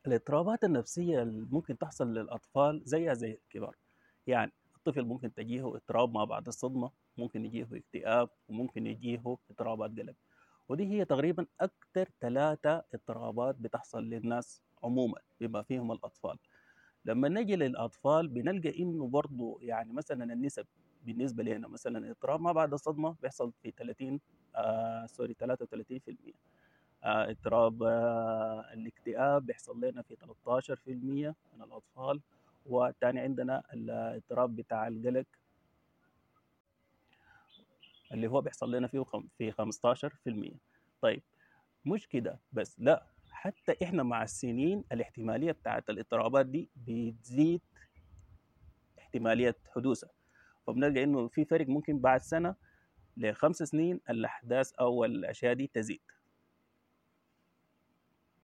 الاضطرابات النفسية اللي ممكن تحصل للأطفال زيها زي الكبار يعني الطفل ممكن تجيه اضطراب ما بعد الصدمة ممكن يجيه اكتئاب وممكن يجيه اضطرابات قلق ودي هي تقريبا أكثر ثلاثة اضطرابات بتحصل للناس عموما بما فيهم الأطفال لما نجي للأطفال بنلقى إنه برضو يعني مثلا النسب بالنسبة لنا مثلا اضطراب ما بعد الصدمة بيحصل في 30 آه سوري 33% آه اضطراب آه الاكتئاب بيحصل لنا في 13% من الأطفال وتاني عندنا الاضطراب بتاع القلق اللي هو بيحصل لنا فيه خم- في 15% طيب مش كده بس لا حتى احنا مع السنين الاحتماليه بتاعت الاضطرابات دي بتزيد احتماليه حدوثها فبنلقى انه في فرق ممكن بعد سنه لخمس سنين الاحداث او الاشياء دي تزيد